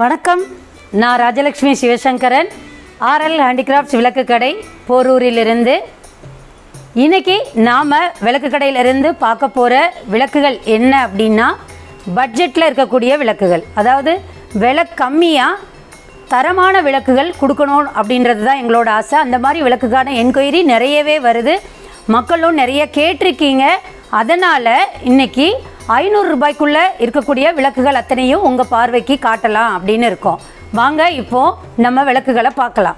வணக்கம் நான் Rajalakshmi Sivasankaran RL handicrafts விளக்கு கடை போரூரிலிருந்து இன்னைக்கு நாம் விளக்கு கடையிலிருந்து பார்க்க போகிற விளக்குகள் என்ன அப்படின்னா பட்ஜெட்டில் இருக்கக்கூடிய விளக்குகள் அதாவது விலை கம்மியாக தரமான விளக்குகள் கொடுக்கணும் அப்படின்றது தான் எங்களோட ஆசை அந்த மாதிரி விளக்குக்கான என்கொயரி நிறையவே வருது மக்களும் நிறைய கேட்டிருக்கீங்க அதனால் இன்னைக்கு ஐநூறு ரூபாய்க்குள்ளே இருக்கக்கூடிய விளக்குகள் அத்தனையும் உங்கள் பார்வைக்கு காட்டலாம் அப்படின்னு இருக்கோம் வாங்க இப்போ நம்ம விளக்குகளை பார்க்கலாம்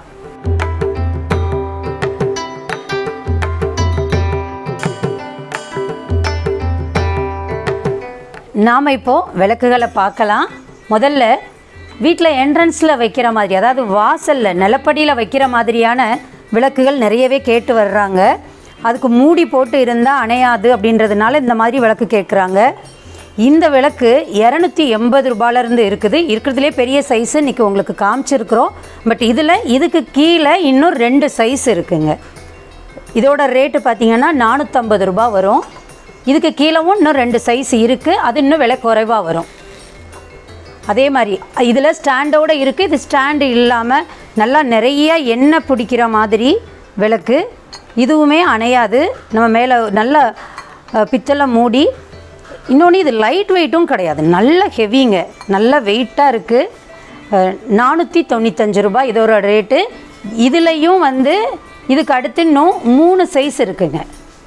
நாம் இப்போது விளக்குகளை பார்க்கலாம் முதல்ல வீட்டில் என்ட்ரன்ஸில் வைக்கிற மாதிரி அதாவது வாசலில் நிலப்படியில் வைக்கிற மாதிரியான விளக்குகள் நிறையவே கேட்டு வர்றாங்க அதுக்கு மூடி போட்டு இருந்தால் அணையாது அப்படின்றதுனால இந்த மாதிரி விளக்கு கேட்குறாங்க இந்த விளக்கு இரநூத்தி எண்பது ரூபாயிலேருந்து இருக்குது இருக்கிறதுலே பெரிய சைஸு இன்றைக்கி உங்களுக்கு காமிச்சிருக்கிறோம் பட் இதில் இதுக்கு கீழே இன்னும் ரெண்டு சைஸ் இருக்குங்க இதோட ரேட்டு பார்த்தீங்கன்னா நானூற்றம்பது ரூபா வரும் இதுக்கு கீழவும் இன்னும் ரெண்டு சைஸ் இருக்குது அது இன்னும் விலை குறைவாக வரும் அதே மாதிரி இதில் ஸ்டாண்டோடு இருக்குது இது ஸ்டாண்டு இல்லாமல் நல்லா நிறைய எண்ணெய் பிடிக்கிற மாதிரி விளக்கு இதுவுமே அணையாது நம்ம மேலே நல்ல அஹ், பித்தளை மூடி இன்னொன்று இது லைட் வெயிட்டும் கிடையாது நல்ல ஹெவிங்க நல்ல வெயிட்டாக இருக்குது நானூற்றி தொண்ணூத்தஞ்சு ரூபாய் இதோட ரேட்டு இதுலேயும் வந்து இதுக்கு அடுத்து இன்னும் மூணு சைஸ் இருக்குங்க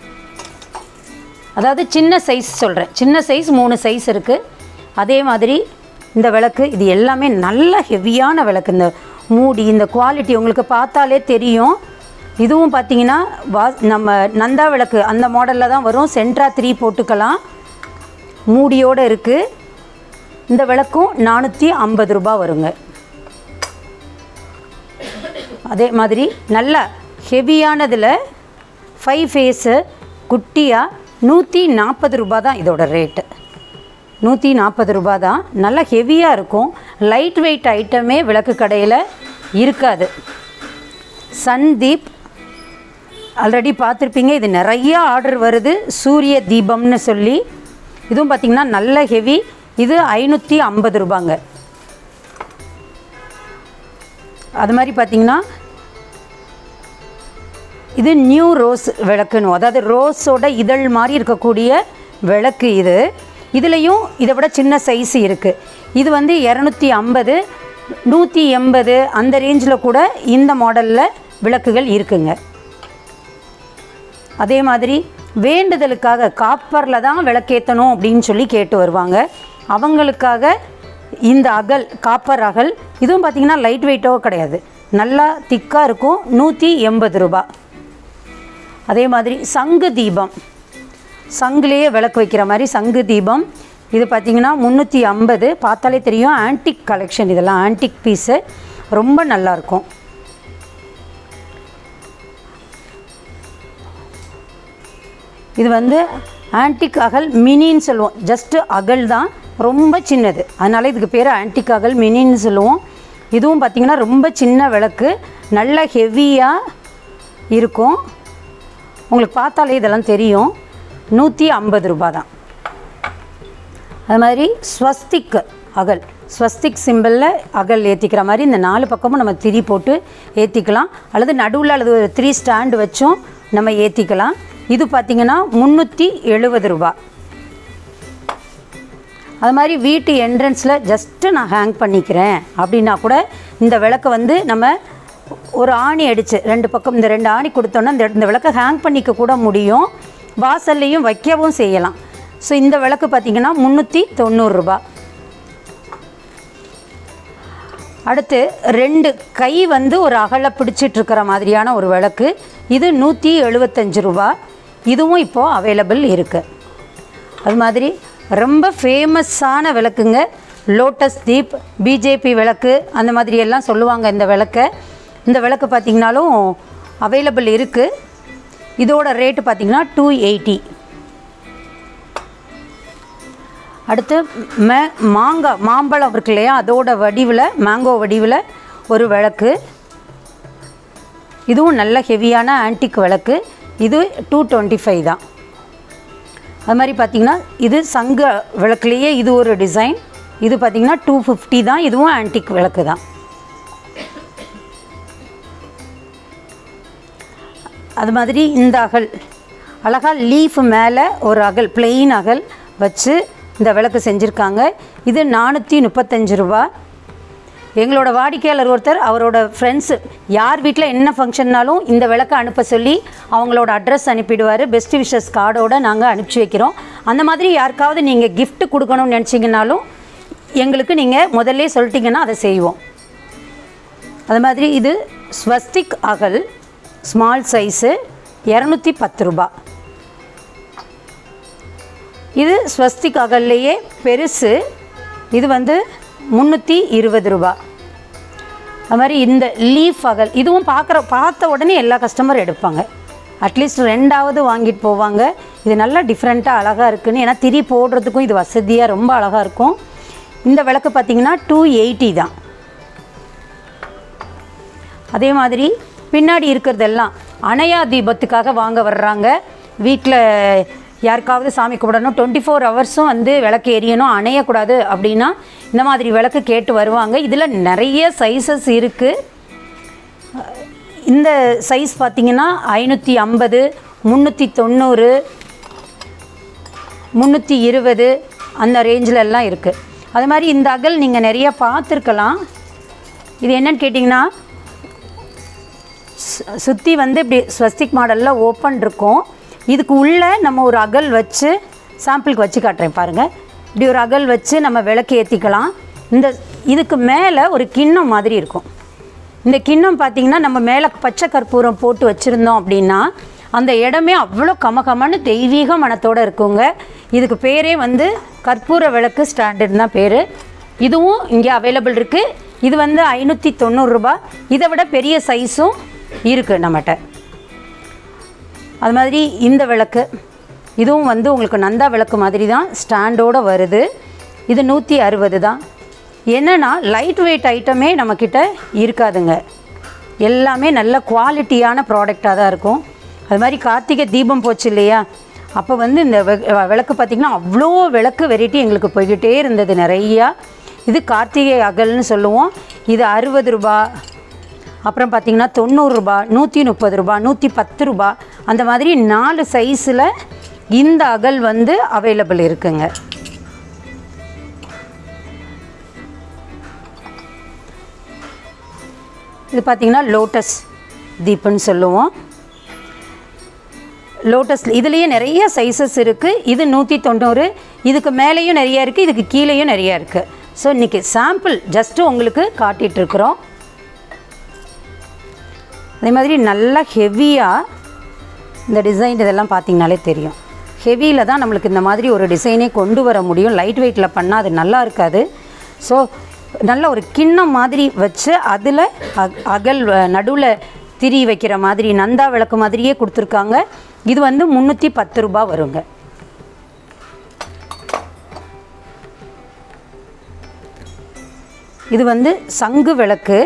அதாவது சின்ன சைஸ் சொல்கிறேன் சின்ன சைஸ் மூணு சைஸ் இருக்குது அதே மாதிரி இந்த விளக்கு இது எல்லாமே நல்ல ஹெவியான விளக்கு இந்த மூடி இந்த குவாலிட்டி உங்களுக்கு பார்த்தாலே தெரியும் இதுவும் பார்த்தீங்கன்னா வா நம்ம நந்தா விளக்கு அந்த மாடலில் தான் வரும் சென்ட்ரா த்ரீ போட்டுக்கலாம் மூடியோடு இருக்குது இந்த விளக்கும் நானூற்றி ஐம்பது ரூபாய் வருங்க அதே மாதிரி நல்ல ஹெவியானதில் ஃபைவ் ஃபேஸு குட்டியாக நூற்றி நாற்பது ரூபா தான் இதோட ரேட்டு நூற்றி நாற்பது ரூபா தான் நல்லா ஹெவியாக இருக்கும் லைட் வெயிட் ஐட்டமே விளக்கு கடையில் இருக்காது சன்தீப் ஆல்ரெடி பார்த்துருப்பீங்க இது நிறைய ஆர்டர் வருது சூரிய தீபம்னு சொல்லி இதுவும் பார்த்திங்கன்னா நல்ல ஹெவி இது ஐநூற்றி ஐம்பது ரூபாங்க அது மாதிரி பார்த்திங்கன்னா இது நியூ ரோஸ் விளக்குன்னு அதாவது ரோஸோட இதழ் மாதிரி இருக்கக்கூடிய விளக்கு இது இதுலேயும் இதை விட சின்ன சைஸ் இருக்குது இது வந்து இரநூத்தி ஐம்பது நூற்றி எண்பது அந்த ரேஞ்சில் கூட இந்த மாடலில் விளக்குகள் இருக்குங்க அதே மாதிரி வேண்டுதலுக்காக காப்பரில் தான் விளக்கேற்றணும் அப்படின்னு சொல்லி கேட்டு வருவாங்க அவங்களுக்காக இந்த அகல் காப்பர் அகல் இதுவும் பார்த்திங்கன்னா லைட் வெயிட்டோ கிடையாது நல்லா திக்காக இருக்கும் நூற்றி எண்பது ரூபா அதே மாதிரி சங்கு தீபம் சங்குலேயே விளக்கு வைக்கிற மாதிரி சங்கு தீபம் இது பார்த்திங்கன்னா முந்நூற்றி ஐம்பது பார்த்தாலே தெரியும் ஆன்டிக் கலெக்ஷன் இதெல்லாம் ஆன்டிக் பீஸு ரொம்ப நல்லாயிருக்கும் இது வந்து ஆன்டிக் அகல் மினின்னு சொல்லுவோம் ஜஸ்ட்டு அகல் தான் ரொம்ப சின்னது அதனால் இதுக்கு பேர் ஆன்டிக் அகல் மினின்னு சொல்லுவோம் இதுவும் பார்த்திங்கன்னா ரொம்ப சின்ன விளக்கு நல்ல ஹெவியாக இருக்கும் உங்களுக்கு பார்த்தாலே இதெல்லாம் தெரியும் நூற்றி ஐம்பது ரூபா தான் அது மாதிரி ஸ்வஸ்திக் அகல் ஸ்வஸ்திக் சிம்பிளில் அகல் ஏற்றிக்கிற மாதிரி இந்த நாலு பக்கமும் நம்ம திரி போட்டு ஏற்றிக்கலாம் அல்லது நடுவில் அல்லது ஒரு த்ரீ ஸ்டாண்டு வச்சும் நம்ம ஏற்றிக்கலாம் இது பார்த்திங்கன்னா முந்நூற்றி எழுபது ரூபா அது மாதிரி வீட்டு என்ட்ரன்ஸில் ஜஸ்ட்டு நான் ஹேங் பண்ணிக்கிறேன் அப்படின்னா கூட இந்த விளக்கை வந்து நம்ம ஒரு ஆணி அடித்து ரெண்டு பக்கம் இந்த ரெண்டு ஆணி கொடுத்தோன்னா இந்த இந்த விளக்கை ஹேங் பண்ணிக்க கூட முடியும் வாசல்லையும் வைக்கவும் செய்யலாம் ஸோ இந்த விளக்கு பார்த்திங்கன்னா முந்நூற்றி தொண்ணூறுரூபா அடுத்து ரெண்டு கை வந்து ஒரு அகலை பிடிச்சிட்டு இருக்கிற மாதிரியான ஒரு விளக்கு இது நூற்றி எழுபத்தஞ்சு ரூபா இதுவும் இப்போது அவைலபிள் இருக்குது அது மாதிரி ரொம்ப ஃபேமஸான விளக்குங்க லோட்டஸ் தீப் பிஜேபி விளக்கு அந்த மாதிரி எல்லாம் சொல்லுவாங்க இந்த விளக்கை இந்த விளக்கு பார்த்திங்கனாலும் அவைலபிள் இருக்குது இதோட ரேட்டு பார்த்திங்கன்னா டூ எயிட்டி அடுத்து மே மாங்காய் மாம்பழம் இருக்கு இல்லையா அதோட வடிவில் மேங்கோ வடிவில் ஒரு விளக்கு இதுவும் நல்ல ஹெவியான ஆன்டிக் விளக்கு இது டூ டுவெண்ட்டி ஃபைவ் தான் அது மாதிரி பார்த்திங்கன்னா இது சங்க விளக்குலேயே இது ஒரு டிசைன் இது பார்த்திங்கன்னா டூ ஃபிஃப்டி தான் இதுவும் ஆன்டிக் விளக்கு தான் அது மாதிரி இந்த அகல் அழகா லீஃப் மேலே ஒரு அகல் பிளெயின் அகல் வச்சு இந்த விளக்கு செஞ்சுருக்காங்க இது நானூற்றி முப்பத்தஞ்சு ரூபா எங்களோட வாடிக்கையாளர் ஒருத்தர் அவரோட ஃப்ரெண்ட்ஸு யார் வீட்டில் என்ன ஃபங்க்ஷன்னாலும் இந்த விளக்கை அனுப்ப சொல்லி அவங்களோட அட்ரஸ் அனுப்பிடுவார் பெஸ்ட் விஷஸ் கார்டோட நாங்கள் அனுப்பிச்சி வைக்கிறோம் அந்த மாதிரி யாருக்காவது நீங்கள் gift கொடுக்கணும்னு நினச்சிங்கனாலும் எங்களுக்கு நீங்கள் முதல்ல சொல்லிட்டீங்கன்னா அதை செய்வோம் அது மாதிரி இது ஸ்வஸ்திக் அகல் ஸ்மால் சைஸு இரநூத்தி பத்து ரூபா இது ஸ்வஸ்திக் அகல்லையே பெருசு இது வந்து முந்நூற்றி இருபது ரூபா அது மாதிரி இந்த லீஃப் அகல் இதுவும் பார்க்குற பார்த்த உடனே எல்லா கஸ்டமர் எடுப்பாங்க அட்லீஸ்ட் ரெண்டாவது வாங்கிட்டு போவாங்க இது நல்லா டிஃப்ரெண்ட்டாக அழகாக இருக்குன்னு ஏன்னா திரி போடுறதுக்கும் இது வசதியாக ரொம்ப அழகாக இருக்கும் இந்த விளக்கு பார்த்தீங்கன்னா டூ எயிட்டி தான் அதே மாதிரி பின்னாடி இருக்கிறதெல்லாம் அணையா தீபத்துக்காக வாங்க வர்றாங்க வீட்டில் யாருக்காவது சாமி கும்பிடணும் டுவெண்ட்டி ஃபோர் ஹவர்ஸும் வந்து விளக்கு எரியணும் அணையக்கூடாது அப்படின்னா இந்த மாதிரி விளக்கு கேட்டு வருவாங்க இதில் நிறைய சைஸஸ் இருக்குது இந்த சைஸ் பார்த்தீங்கன்னா ஐநூற்றி ஐம்பது முந்நூற்றி தொண்ணூறு முந்நூற்றி இருபது அந்த ரேஞ்சில் எல்லாம் இருக்குது அது மாதிரி இந்த அகல் நீங்கள் நிறைய பார்த்துருக்கலாம் இது என்னன்னு கேட்டிங்கன்னா சுற்றி வந்து இப்படி ஸ்வஸ்திக் மாடலில் ஓப்பன் இருக்கும் இதுக்கு உள்ளே நம்ம ஒரு அகல் வச்சு சாம்பிளுக்கு வச்சு காட்டுறேன் பாருங்கள் இப்படி ஒரு அகல் வச்சு நம்ம விளக்கு ஏற்றிக்கலாம் இந்த இதுக்கு மேலே ஒரு கிண்ணம் மாதிரி இருக்கும் இந்த கிண்ணம் பார்த்திங்கன்னா நம்ம மேலே பச்சை கற்பூரம் போட்டு வச்சுருந்தோம் அப்படின்னா அந்த இடமே அவ்வளோ கமகமன்னு தெய்வீக மனத்தோடு இருக்குங்க இதுக்கு பேரே வந்து கற்பூர விளக்கு ஸ்டாண்டர்ட் தான் பேர் இதுவும் இங்கே அவைலபிள் இருக்குது இது வந்து ஐநூற்றி தொண்ணூறுரூபா இதை விட பெரிய சைஸும் இருக்குது நம்மகிட்ட அது மாதிரி இந்த விளக்கு இதுவும் வந்து உங்களுக்கு நந்தா விளக்கு மாதிரி தான் ஸ்டாண்டோடு வருது இது நூற்றி அறுபது தான் என்னென்னா லைட் வெயிட் ஐட்டமே நம்மக்கிட்ட இருக்காதுங்க எல்லாமே நல்ல குவாலிட்டியான ப்ராடக்டாக தான் இருக்கும் அது மாதிரி கார்த்திகை தீபம் போச்சு இல்லையா அப்போ வந்து இந்த வெ- விளக்கு பார்த்திங்கன்னா அவ்வளோ விளக்கு வெரைட்டி எங்களுக்கு போய்கிட்டே இருந்தது நிறையா இது கார்த்திகை அகல்னு சொல்லுவோம் இது அறுபது ரூபா அப்புறம் பார்த்திங்கன்னா தொண்ணூறுரூபா நூற்றி முப்பது ரூபா நூற்றி பத்து ரூபா அந்த மாதிரி நாலு சைஸில் இந்த அகல் வந்து அவைலபிள் இருக்குங்க இது பார்த்திங்கன்னா லோட்டஸ் தீபம்னு சொல்லுவோம் லோட்டஸ் இதுலேயே நிறைய சைஸஸ் இருக்குது இது நூற்றி தொண்ணூறு இதுக்கு மேலேயும் நிறைய இருக்குது இதுக்கு கீழேயும் நிறைய இருக்குது ஸோ இன்றைக்கி சாம்பிள் ஜஸ்ட்டு உங்களுக்கு காட்டிகிட்ருக்குறோம் அதே மாதிரி நல்லா ஹெவியாக இந்த டிசைன் இதெல்லாம் பார்த்தீங்கனாலே தெரியும் ஹெவியில் தான் நம்மளுக்கு இந்த மாதிரி ஒரு டிசைனே கொண்டு வர முடியும் லைட் வெயிட்டில் பண்ணால் அது நல்லா இருக்காது ஸோ நல்ல ஒரு கிண்ணம் மாதிரி வச்சு அதில் அக் அகல் நடுவில் திரி வைக்கிற மாதிரி நந்தா விளக்கு மாதிரியே கொடுத்துருக்காங்க இது வந்து முந்நூற்றி பத்து ரூபா வருங்க இது வந்து சங்கு விளக்கு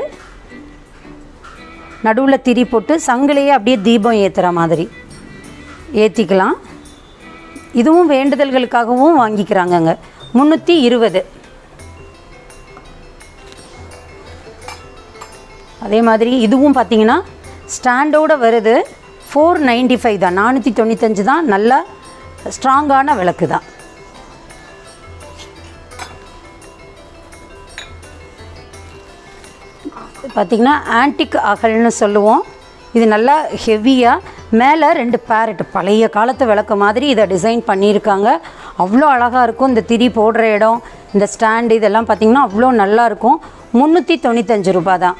நடுவில் திரி போட்டு சங்கிலேயே அப்படியே தீபம் ஏற்றுற மாதிரி ஏற்றிக்கலாம் இதுவும் வேண்டுதல்களுக்காகவும் வாங்கிக்கிறாங்கங்க முந்நூற்றி இருபது அதே மாதிரி இதுவும் பார்த்தீங்கன்னா ஸ்டாண்டோட வருது ஃபோர் நைன்டி ஃபைவ் தான் நானூற்றி தொண்ணூத்தஞ்சு தான் நல்லா ஸ்ட்ராங்கான விளக்கு தான் பார்த்திங்கன்னா ஆன்டிக் அகல்னு சொல்லுவோம் இது நல்லா ஹெவியாக மேலே ரெண்டு பேரட் பழைய காலத்து விளக்கு மாதிரி இதை டிசைன் பண்ணியிருக்காங்க அவ்வளோ அழகாக இருக்கும் இந்த திரி போடுற இடம் இந்த ஸ்டாண்டு இதெல்லாம் பார்த்திங்கன்னா அவ்வளோ நல்லா இருக்கும் முந்நூற்றி தொண்ணூத்தஞ்சு ரூபா தான்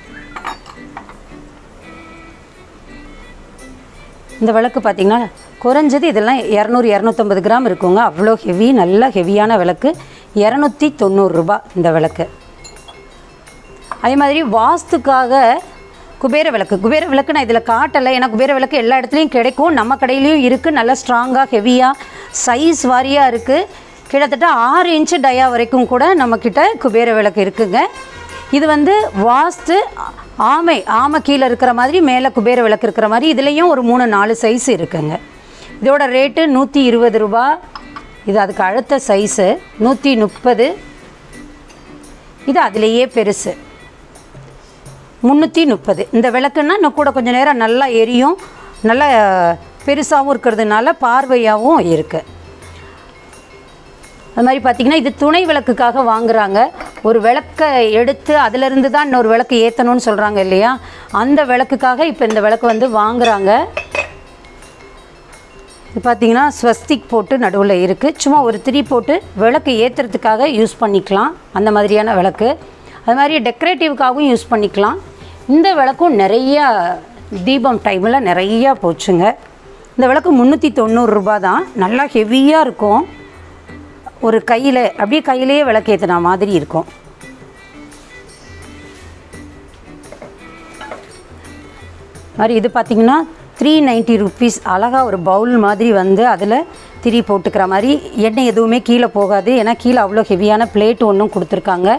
இந்த விளக்கு பார்த்திங்கன்னா குறைஞ்சது இதெல்லாம் இரநூறு இரநூத்தம்பது கிராம் இருக்குங்க அவ்வளோ ஹெவி நல்ல ஹெவியான விளக்கு இரநூத்தி தொண்ணூறுரூபா இந்த விளக்கு அதே மாதிரி வாஸ்துக்காக குபேர விளக்கு குபேர விளக்கு நான் இதில் காட்டலை ஏன்னா குபேர விளக்கு எல்லா இடத்துலையும் கிடைக்கும் நம்ம கடையிலையும் இருக்குது நல்லா ஸ்ட்ராங்காக ஹெவியாக சைஸ் வாரியாக இருக்குது கிட்டத்தட்ட ஆறு இன்ச்சு டயா வரைக்கும் கூட நம்மக்கிட்ட குபேர விளக்கு இருக்குங்க இது வந்து வாஸ்து ஆமை ஆமை கீழே இருக்கிற மாதிரி மேலே குபேர விளக்கு இருக்கிற மாதிரி இதுலேயும் ஒரு மூணு நாலு சைஸ் இருக்குங்க இதோட ரேட்டு நூற்றி இருபது ரூபா இது அதுக்கு அடுத்த சைஸு நூற்றி முப்பது இது அதிலேயே பெருசு முந்நூற்றி முப்பது இந்த விளக்குன்னா இன்னும் கூட கொஞ்சம் நேரம் நல்லா எரியும் நல்லா பெருசாகவும் இருக்கிறதுனால பார்வையாகவும் இருக்குது அது மாதிரி பார்த்திங்கன்னா இது துணை விளக்குக்காக வாங்குறாங்க ஒரு விளக்கை எடுத்து அதிலிருந்து தான் இன்னொரு விளக்கு ஏற்றணும்னு சொல்கிறாங்க இல்லையா அந்த விளக்குக்காக இப்போ இந்த விளக்கு வந்து வாங்குறாங்க இது பார்த்தீங்கன்னா ஸ்வஸ்திக் போட்டு நடுவில் இருக்குது சும்மா ஒரு திரி போட்டு விளக்கு ஏற்றுறதுக்காக யூஸ் பண்ணிக்கலாம் அந்த மாதிரியான விளக்கு அது மாதிரி டெக்கரேட்டிவ்க்காகவும் யூஸ் பண்ணிக்கலாம் இந்த விளக்கும் நிறையா தீபம் டைமில் நிறையா போச்சுங்க இந்த விளக்கு முந்நூற்றி தொண்ணூறுரூபா தான் நல்லா ஹெவியாக இருக்கும் ஒரு கையில் அப்படியே கையிலேயே விளக்கு ஏற்றின மாதிரி இருக்கும் மாதிரி இது பார்த்திங்கன்னா த்ரீ நைன்ட்டி ருப்பீஸ் அழகாக ஒரு பவுல் மாதிரி வந்து அதில் திரி போட்டுக்கிற மாதிரி எண்ணெய் எதுவுமே கீழே போகாது ஏன்னா கீழே அவ்வளோ ஹெவியான பிளேட் ஒன்றும் கொடுத்துருக்காங்க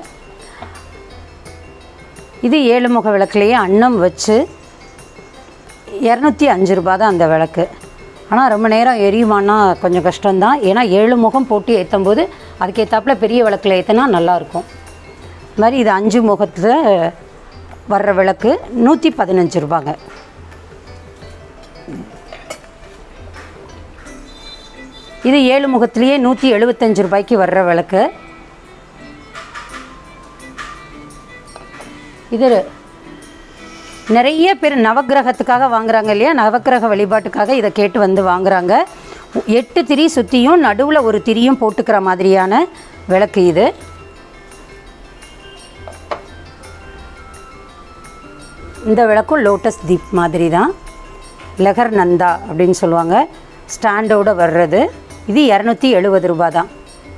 இது ஏழு முக விளக்குலேயே அன்னம் வச்சு இரநூத்தி அஞ்சு ரூபா தான் அந்த விளக்கு ஆனால் ரொம்ப நேரம் எரியுமானா கொஞ்சம் கஷ்டம்தான் ஏன்னா ஏழு முகம் போட்டு ஏற்றும் போது அதுக்கேற்றாப்புல பெரிய விளக்கில் ஏற்றினா நல்லாயிருக்கும் இது மாதிரி இது அஞ்சு முகத்தில் வர்ற விளக்கு நூற்றி பதினஞ்சு ரூபாங்க இது ஏழு முகத்திலேயே நூற்றி எழுபத்தஞ்சு ரூபாய்க்கு வர்ற விளக்கு இது நிறைய பேர் நவக்கிரகத்துக்காக வாங்குறாங்க இல்லையா நவக்கிரக வழிபாட்டுக்காக இதை கேட்டு வந்து வாங்குறாங்க எட்டு திரி சுற்றியும் நடுவில் ஒரு திரியும் போட்டுக்கிற மாதிரியான விளக்கு இது இந்த விளக்கும் லோட்டஸ் தீப் மாதிரி தான் லெகர் நந்தா அப்படின்னு சொல்லுவாங்க ஸ்டாண்டோடு வர்றது இது இரநூத்தி எழுபது ரூபா தான்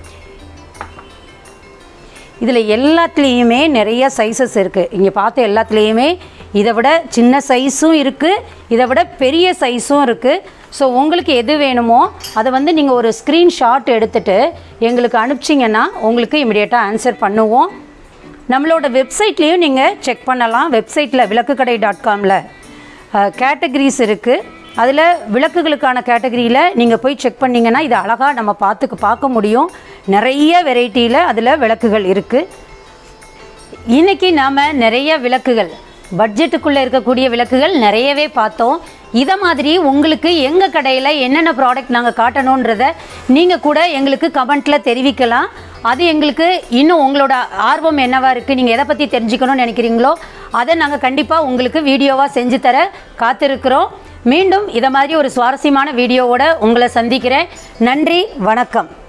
இதில் எல்லாத்துலேயுமே நிறைய சைஸஸ் இருக்குது இங்கே பார்த்த எல்லாத்துலேயுமே இதை விட சின்ன சைஸும் இருக்குது இதை விட பெரிய சைஸும் இருக்குது ஸோ உங்களுக்கு எது வேணுமோ அதை வந்து நீங்கள் ஒரு ஸ்க்ரீன்ஷாட் எடுத்துகிட்டு எங்களுக்கு அனுப்பிச்சிங்கன்னா உங்களுக்கு இமிடியேட்டாக ஆன்சர் பண்ணுவோம் நம்மளோட வெப்சைட்லேயும் நீங்கள் செக் பண்ணலாம் வெப்சைட்டில் விளக்குக்கடை டாட் காமில் கேட்டகரிஸ் இருக்குது அதில் விளக்குகளுக்கான கேட்டகரியில் நீங்கள் போய் செக் பண்ணிங்கன்னா இது அழகாக நம்ம பார்த்துக்கு பார்க்க முடியும் நிறைய வெரைட்டியில் அதில் விளக்குகள் இருக்குது இன்றைக்கி நாம் நிறைய விளக்குகள் பட்ஜெட்டுக்குள்ளே இருக்கக்கூடிய விளக்குகள் நிறையவே பார்த்தோம் இதை மாதிரி உங்களுக்கு எங்கள் கடையில் என்னென்ன ப்ராடக்ட் நாங்கள் காட்டணுன்றத நீங்கள் கூட எங்களுக்கு கமெண்ட்டில் தெரிவிக்கலாம் அது எங்களுக்கு இன்னும் உங்களோட ஆர்வம் என்னவாக இருக்குது நீங்கள் எதை பற்றி தெரிஞ்சுக்கணும்னு நினைக்கிறீங்களோ அதை நாங்கள் கண்டிப்பாக உங்களுக்கு வீடியோவாக செஞ்சு தர காத்திருக்கிறோம் மீண்டும் இதை மாதிரி ஒரு சுவாரஸ்யமான வீடியோவோட உங்களை சந்திக்கிறேன் நன்றி வணக்கம்